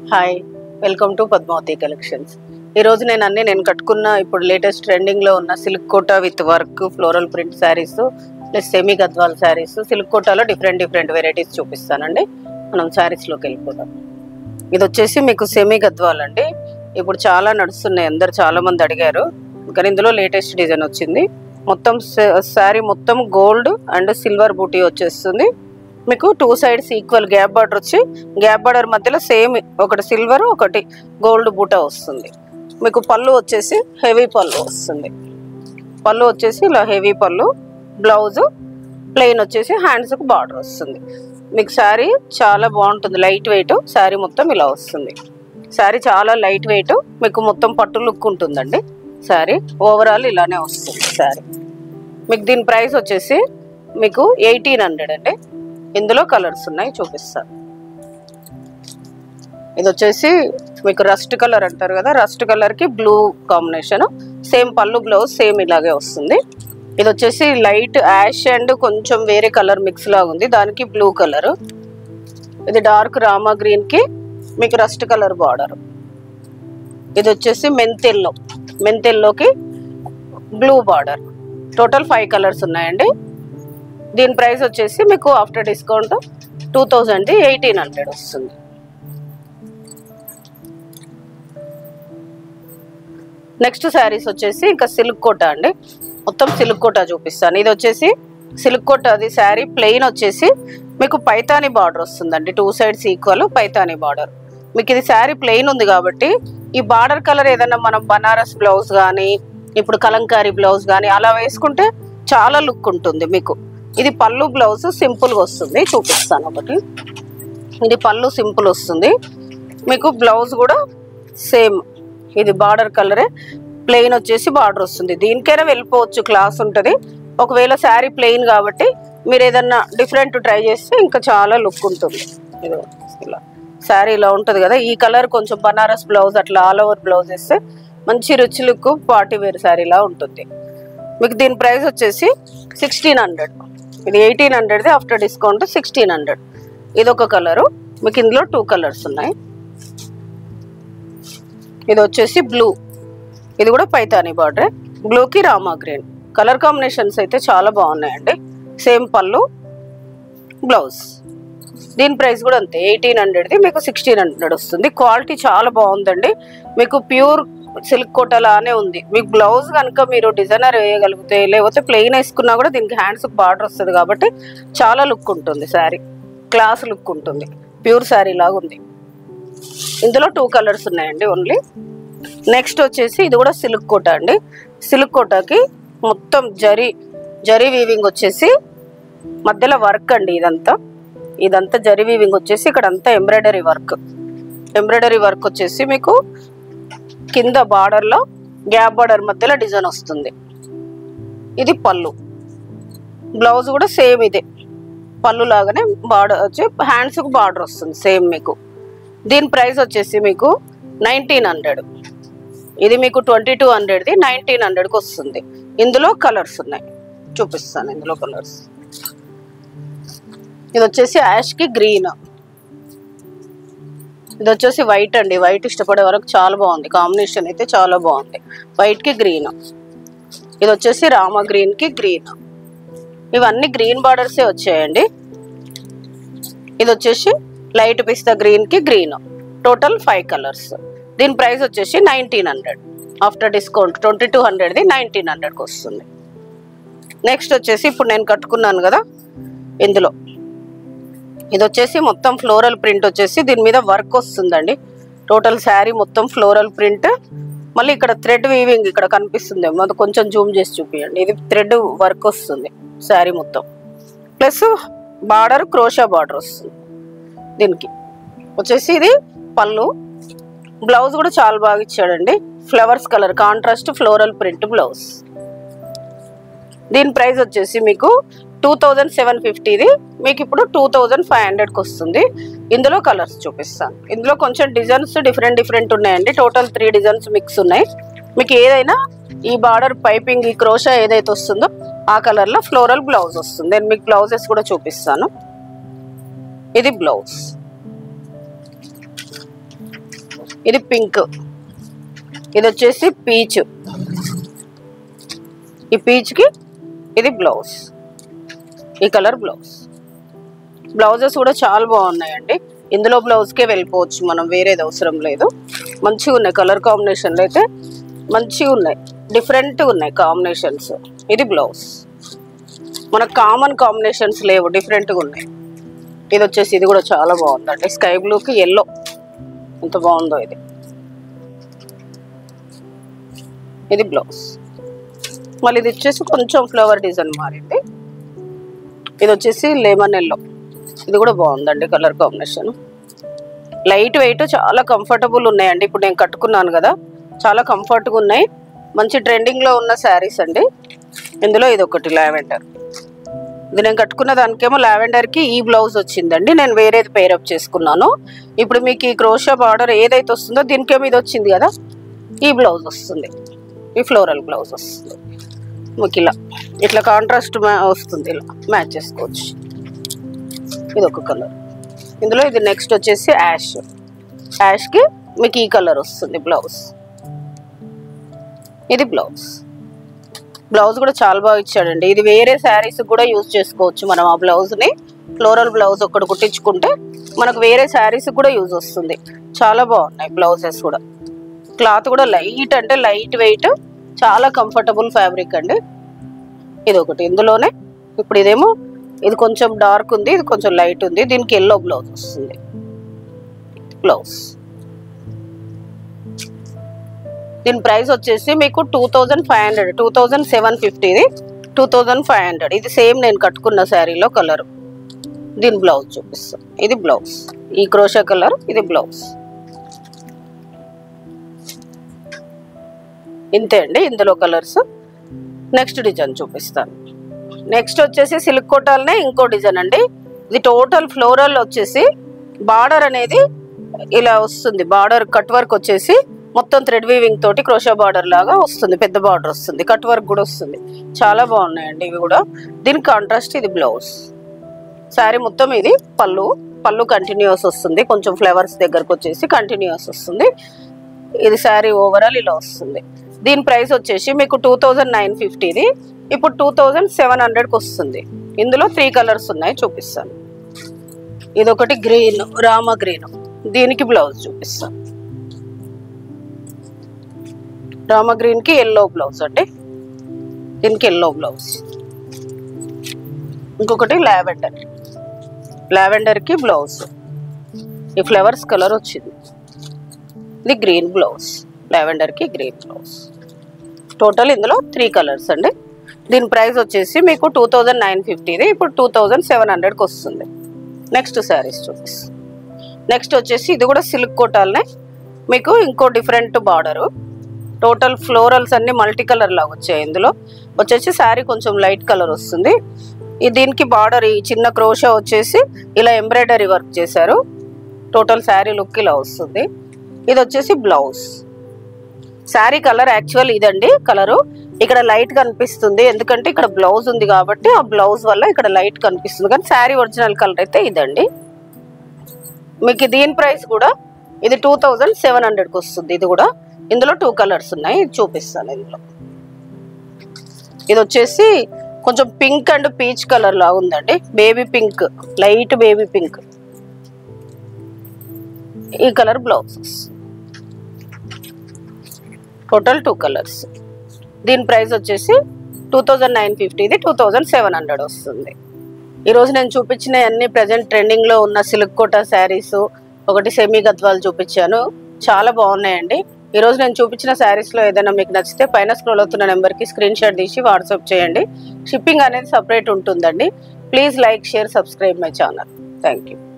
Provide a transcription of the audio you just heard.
hi welcome to Padmavati collections ఈ రోజు నేను అన్ని నేను కట్టుకున్న ఇప్పుడు లేటెస్ట్ ట్రెండింగ్ లో ఉన్న silk Kota with work floral print saris plus semi Gadwal saris silk కోటాలో డిఫరెంట్ డిఫరెంట్ వెరైటీస్ చూపిస్తానండి మనం శారీస్ లోకి వెళ్ళిపోదాం ఇది వచ్చేసి మీకు సెమీ గద్వాల్ అండి ఇప్పుడు చాలా నడుస్తున్నాయి అందరు చాలా మంది అడిగారు కానీ ఇందులో లేటెస్ట్ డిజైన్ వచ్చింది మొత్తం శారీ మొత్తం గోల్డ్ అండ్ సిల్వర్ బూటీ వచ్చేస్తుంది మీకు two sides equal gap border వచ్చి గ్యాప్ బార్డర్ మధ్యలో సేమ్ ఒకటి సిల్వర్ ఒకటి గోల్డ్ బూటా వస్తుంది మీకు పళ్ళు వచ్చేసి హెవీ పళ్ళు వస్తుంది పళ్ళు వచ్చేసి ఇలా హెవీ పళ్ళు బ్లౌజ్ ప్లెయిన్ వచ్చేసి హ్యాండ్స్కి బార్డర్ వస్తుంది మీకు శారీ చాలా బాగుంటుంది లైట్ వెయిట్ శారీ మొత్తం ఇలా వస్తుంది శారీ చాలా లైట్ వెయిట్ మీకు మొత్తం పట్టు లుక్ ఉంటుందండి శారీ ఓవరాల్ ఇలానే వస్తుంది శారీ మీకు దీని ప్రైస్ వచ్చేసి మీకు ఎయిటీన్ హండ్రెడ్ అండి ఇందులో కలర్స్ ఉన్నాయి చూపిస్తాను ఇది వచ్చేసి మీకు రస్ట్ కలర్ అంటారు కదా రస్ట్ కలర్ కి బ్లూ కాంబినేషన్ సేమ్ పళ్ళు బ్లౌజ్ సేమ్ ఇలాగే వస్తుంది ఇది వచ్చేసి లైట్ యాష్ అండ్ కొంచెం వేరే కలర్ మిక్స్ లాగా ఉంది దానికి బ్లూ కలర్ ఇది డార్క్ రామా గ్రీన్ కి మీకు రస్ట్ కలర్ బార్డర్ ఇది వచ్చేసి మెంతెల్లో మెంతెల్లోకి blue border total five colours ఉన్నాయండి దీని ప్రైస్ వచ్చేసి మీకు after discount two thousand eighteen hundred వస్తుంది నెక్స్ట్ శారీస్ వచ్చేసి ఇంకా సిల్క్ కోట అండి మొత్తం సిల్క్ కోట చూపిస్తాను ఇది వచ్చేసి సిల్క్ కోట అది శారీ ప్లెయిన్ వచ్చేసి మీకు పైతాని బార్డర్ వస్తుందండి two sides equal Paithani border మీకు ఇది శారీ ప్లెయిన్ ఉంది కాబట్టి ఈ బార్డర్ కలర్ ఏదైనా మనం బనారస్ బ్లౌజ్ కానీ ఇప్పుడు కలంకారీ బ్లౌజ్ కానీ అలా వేసుకుంటే చాలా లుక్ ఉంటుంది మీకు ఇది పళ్ళు బ్లౌజ్ సింపుల్గా వస్తుంది చూపిస్తాను ఒకటి ఇది పళ్ళు సింపుల్ వస్తుంది మీకు బ్లౌజ్ కూడా సేమ్ ఇది బార్డర్ కలరే ప్లెయిన్ వచ్చేసి బార్డర్ వస్తుంది దీనికైనా వెళ్ళిపోవచ్చు క్లాస్ ఉంటుంది ఒకవేళ శారీ ప్లెయిన్ కాబట్టి మీరు ఏదన్నా డిఫరెంట్ ట్రై చేస్తే ఇంకా చాలా లుక్ ఉంటుంది ఇది ఇలా శారీ ఇలా ఉంటుంది కదా ఈ కలర్ కొంచెం బనారస్ బ్లౌజ్ అట్లా ఆల్ ఓవర్ బ్లౌజ్ వేస్తే మంచి రుచి లుక్ పార్టీ వేర్ శారీలా ఉంటుంది మీకు దీని ప్రైస్ వచ్చేసి సిక్స్టీన్ హండ్రెడ్ ఇది ఎయిటీన్ హండ్రెడ్ది ఆఫ్టర్ డిస్కౌంట్ సిక్స్టీన్ హండ్రెడ్ ఇది ఒక కలరు మీకు ఇందులో టూ కలర్స్ ఉన్నాయి ఇది వచ్చేసి బ్లూ ఇది కూడా పైతాని బార్డర్ బ్లూకి రామా గ్రీన్ కలర్ కాంబినేషన్స్ అయితే చాలా బాగున్నాయండి సేమ్ పళ్ళు బ్లౌజ్ దీని ప్రైస్ కూడా అంతే ఎయిటీన్ హండ్రెడ్ది మీకు సిక్స్టీన్ హండ్రెడ్ వస్తుంది క్వాలిటీ చాలా బాగుందండి మీకు ప్యూర్ సిల్క్ కోట లానే ఉంది మీకు బ్లౌజ్ కనుక మీరు డిజైనర్ వేయగలిగితే లేకపోతే ప్లెయిన్ వేసుకున్నా కూడా దీనికి హ్యాండ్స్ బార్డర్ వస్తుంది కాబట్టి చాలా లుక్ ఉంటుంది శారీ క్లాస్ లుక్ ఉంటుంది ప్యూర్ శారీ లాగా ఉంది ఇందులో టూ కలర్స్ ఉన్నాయండి ఓన్లీ నెక్స్ట్ వచ్చేసి ఇది కూడా సిల్క్ కోట అండి సిల్క్ కోటకి మొత్తం జరీ జరీ వీవింగ్ వచ్చేసి మధ్యలో వర్క్ అండి ఇదంతా ఇదంతా జరీ వీవింగ్ వచ్చేసి ఇక్కడ అంతా ఎంబ్రాయిడరీ వర్క్ ఎంబ్రాయిడరీ వర్క్ వచ్చేసి మీకు కింద బార్డర్లో గ్యాప్ బార్డర్ మధ్యలో డిజైన్ వస్తుంది ఇది పళ్ళు బ్లౌజ్ కూడా సేమ్ ఇదే పళ్ళు లాగానే బార్డర్ వచ్చి హ్యాండ్స్కి బార్డర్ వస్తుంది సేమ్ మీకు దీని ప్రైస్ వచ్చేసి మీకు నైన్టీన్ హండ్రెడ్ ఇది మీకు ట్వంటీ టూ హండ్రెడ్ది నైన్టీన్ హండ్రెడ్కి వస్తుంది ఇందులో కలర్స్ ఉన్నాయి చూపిస్తాను ఇందులో కలర్స్ ఇది వచ్చేసి యాష్కి గ్రీన్ ఇది వచ్చేసి వైట్ అండి వైట్ ఇష్టపడే వరకు చాలా బాగుంది కాంబినేషన్ అయితే చాలా బాగుంది వైట్కి గ్రీన్ ఇది వచ్చేసి రామ గ్రీన్కి గ్రీన్ ఇవన్నీ గ్రీన్ బార్డర్సే వచ్చాయండి ఇది వచ్చేసి లైట్ పిస్తా గ్రీన్కి గ్రీన్ టోటల్ ఫైవ్ కలర్స్ దీని ప్రైస్ వచ్చేసి nineteen hundred after discount twenty two హండ్రెడ్ది నైన్టీన్ హండ్రెడ్కి వస్తుంది నెక్స్ట్ వచ్చేసి ఇప్పుడు నేను కట్టుకున్నాను కదా ఇందులో ఇది వచ్చేసి మొత్తం ఫ్లోరల్ ప్రింట్ వచ్చేసి దీని మీద వర్క్ వస్తుందండి టోటల్ శారీ మొత్తం ఫ్లోరల్ ప్రింట్ మళ్ళీ ఇక్కడ థ్రెడ్ వీవింగ్ ఇక్కడ కనిపిస్తుంది అది కొంచెం జూమ్ చేసి చూపించండి ఇది థ్రెడ్ వర్క్ వస్తుంది శారీ మొత్తం ప్లస్ బార్డర్ క్రోషా బార్డర్ వస్తుంది దీనికి వచ్చేసి ఇది పళ్ళు బ్లౌజ్ కూడా చాలా బాగా ఇచ్చాడండి flowers colour contrast floral print blouse దీని ప్రైస్ వచ్చేసి మీకు టూ థౌజండ్ సెవెన్ ఫిఫ్టీది మీకు ఇప్పుడు టూ థౌజండ్ ఫైవ్ హండ్రెడ్కి వస్తుంది ఇందులో కలర్స్ చూపిస్తాను ఇందులో కొంచెం డిజైన్స్ డిఫరెంట్ డిఫరెంట్ ఉన్నాయండి టోటల్ త్రీ డిజైన్స్ మిక్స్ ఉన్నాయి మీకు ఏదైనా ఈ బార్డర్ పైపింగ్ ఈ క్రోషా ఏదైతే వస్తుందో ఆ కలర్లో ఫ్లోరల్ బ్లౌజ్ వస్తుంది నేను మీకు బ్లౌజెస్ కూడా చూపిస్తాను ఇది బ్లౌజ్ ఇది పింక్ ఇది వచ్చేసి పీచ్ ఈ పీచ్కి ఇది బ్లౌజ్ ఈ కలర్ బ్లౌజ్ బ్లౌజెస్ కూడా చాలా బాగున్నాయండి ఇందులో బ్లౌజ్కే వెళ్ళిపోవచ్చు మనం వేరేది అవసరం లేదు మంచిగా ఉన్నాయి కలర్ కాంబినేషన్లు అయితే మంచిగా ఉన్నాయి డిఫరెంట్గా ఉన్నాయి కాంబినేషన్స్ ఇది బ్లౌజ్ మనకు కామన్ కాంబినేషన్స్ లేవు డిఫరెంట్గా ఉన్నాయి ఇది వచ్చేసి ఇది కూడా చాలా బాగుందండి స్కై బ్లూకి ఎల్లో ఎంత బాగుందో ఇది ఇది బ్లౌజ్ మళ్ళీ ఇది వచ్చేసి కొంచెం ఫ్లవర్ డిజైన్ మారింది ఇది వచ్చేసి లెమన్ ఎల్లో ఇది కూడా బాగుందండి కలర్ కాంబినేషన్ లైట్ వెయిట్ చాలా కంఫర్టబుల్ ఉన్నాయండి ఇప్పుడు నేను కట్టుకున్నాను కదా చాలా కంఫర్ట్గా ఉన్నాయి మంచి ట్రెండింగ్లో ఉన్న శారీస్ అండి ఇందులో ఇది ఒకటి లావెండర్ ఇది నేను కట్టుకున్న దానికేమో లావెండర్కి ఈ బ్లౌజ్ వచ్చిందండి నేను వేరేది పేరప్ చేసుకున్నాను ఇప్పుడు మీకు ఈ క్రోషా బార్డర్ ఏదైతే వస్తుందో దీనికేమో ఇది వచ్చింది కదా ఈ బ్లౌజ్ వస్తుంది ఈ ఫ్లోరల్ బ్లౌజ్ వస్తుంది మీకు ఇలా ఇట్లా కాంట్రాస్ట్ వస్తుంది ఇలా మ్యాచ్ చేసుకోవచ్చు ఇది ఒక కలర్ ఇందులో ఇది నెక్స్ట్ వచ్చేసి యాష్ యాష్కి మీకు ఈ కలర్ వస్తుంది బ్లౌజ్ ఇది బ్లౌజ్ బ్లౌజ్ కూడా చాలా బాగా ఇచ్చాడండి ఇది వేరే శారీస్ కూడా యూజ్ చేసుకోవచ్చు మనం ఆ బ్లౌజ్ని ఫ్లోరల్ బ్లౌజ్ ఒకటి కుట్టించుకుంటే మనకు వేరే శారీస్ కూడా యూజ్ వస్తుంది చాలా బాగున్నాయి బ్లౌజెస్ కూడా క్లాత్ కూడా లైట్ అంటే లైట్ వెయిట్ చాలా కంఫర్టబుల్ ఫ్యాబ్రిక్ అండి ఇది ఒకటి ఇందులోనే ఇప్పుడు ఇదేమో ఇది కొంచెం డార్క్ ఉంది ఇది కొంచెం లైట్ ఉంది దీనికి ఎల్లో బ్లౌజ్ వస్తుంది బ్లౌజ్ దీని ప్రైస్ వచ్చేసి మీకు two thousand five hundred two thousand seven ఫిఫ్టీది టూ థౌజండ్ ఫైవ్ హండ్రెడ్ ఇది సేమ్ నేను కట్టుకున్న శారీలో కలర్ దీని బ్లౌజ్ చూపిస్తాను ఇది బ్లౌజ్ ఈ క్రోషా కలర్ ఇది బ్లౌజ్ ఇంతే అండి ఇందులో కలర్స్ నెక్స్ట్ డిజైన్ చూపిస్తాను నెక్స్ట్ వచ్చేసి సిల్క్ కోటాలనే ఇంకో డిజైన్ అండి ఇది టోటల్ ఫ్లోరల్ వచ్చేసి బార్డర్ అనేది ఇలా వస్తుంది బార్డర్ కట్ వర్క్ వచ్చేసి మొత్తం థ్రెడ్ వీవింగ్ తోటి క్రోషా బార్డర్ లాగా వస్తుంది పెద్ద బార్డర్ వస్తుంది కట్ వర్క్ కూడా వస్తుంది చాలా బాగున్నాయండి ఇవి కూడా దీనికి కాంట్రాస్ట్ ఇది బ్లౌజ్ శారీ మొత్తం ఇది పళ్ళు పళ్ళు కంటిన్యూస్ వస్తుంది కొంచెం ఫ్లవర్స్ దగ్గరకు వచ్చేసి కంటిన్యూస్ వస్తుంది ఇది శారీ ఓవరాల్ ఇలా వస్తుంది దీని ప్రైస్ వచ్చేసి మీకు టూ థౌజండ్ నైన్ ఫిఫ్టీది ఇప్పుడు టూ థౌజండ్ సెవెన్ హండ్రెడ్కి వస్తుంది ఇందులో త్రీ కలర్స్ ఉన్నాయి చూపిస్తాను ఇది ఒకటి గ్రీన్ రామ గ్రీన్ దీనికి బ్లౌజ్ చూపిస్తాను రామ గ్రీన్కి ఎల్లో బ్లౌజ్ అండి దీనికి ఎల్లో బ్లౌజ్ ఇంకొకటి లావెండర్ లావెండర్కి బ్లౌజ్ ఈ ఫ్లవర్స్ కలర్ వచ్చింది ఇది గ్రీన్ బ్లౌజ్ లావెండర్కి గ్రీన్ బ్లౌజ్ టోటల్ ఇందులో త్రీ కలర్స్ అండి దీని ప్రైస్ వచ్చేసి మీకు టూ థౌజండ్ నైన్ ఫిఫ్టీది ఇప్పుడు టూ థౌజండ్ సెవెన్ హండ్రెడ్కి వస్తుంది నెక్స్ట్ శారీస్ చూపిస్తాను నెక్స్ట్ వచ్చేసి ఇది కూడా సిల్క్ కోటాలనే మీకు ఇంకో డిఫరెంట్ బార్డరు టోటల్ ఫ్లోరల్స్ అన్ని మల్టీ కలర్ లాగా వచ్చాయి ఇందులో వచ్చేసి శారీ కొంచెం లైట్ కలర్ వస్తుంది ఈ దీనికి బార్డర్ ఈ చిన్న క్రోషా వచ్చేసి ఇలా ఎంబ్రాయిడరీ వర్క్ చేశారు టోటల్ శారీ లుక్ ఇలా వస్తుంది ఇది వచ్చేసి బ్లౌజ్ శారీ కలర్ యాక్చువల్ ఇదండి కలరు ఇక్కడ లైట్ కనిపిస్తుంది ఎందుకంటే ఇక్కడ బ్లౌజ్ ఉంది కాబట్టి ఆ బ్లౌజ్ వల్ల ఇక్కడ లైట్ కనిపిస్తుంది కానీ శారీ ఒరిజినల్ కలర్ అయితే ఇదండి మీకు దీని ప్రైస్ కూడా ఇది టూ థౌజండ్ సెవెన్ హండ్రెడ్కి వస్తుంది ఇది కూడా ఇందులో టూ కలర్స్ ఉన్నాయి ఇది చూపిస్తాను ఇందులో ఇది వచ్చేసి కొంచెం పింక్ అండ్ పీచ్ కలర్ లా ఉందండి baby pink light baby pink ఈ colour blouses total two colours దీని ప్రైస్ వచ్చేసి టూ థౌజండ్ నైన్ ఫిఫ్టీది టూ థౌజండ్ సెవెన్ హండ్రెడ్ వస్తుంది ఈరోజు నేను చూపించిన అన్ని ప్రజెంట్ ట్రెండింగ్లో ఉన్న సిల్క్ కోటా శారీస్ ఒకటి సెమీ గద్వాలు చూపించాను చాలా బాగున్నాయండి ఈరోజు నేను చూపించిన శారీస్లో ఏదైనా మీకు నచ్చితే పైన స్క్రోల్ అవుతున్న నెంబర్కి స్క్రీన్ షాట్ తీసి వాట్సాప్ చేయండి షిప్పింగ్ అనేది సపరేట్ ఉంటుందండి please like share subscribe my channel thank you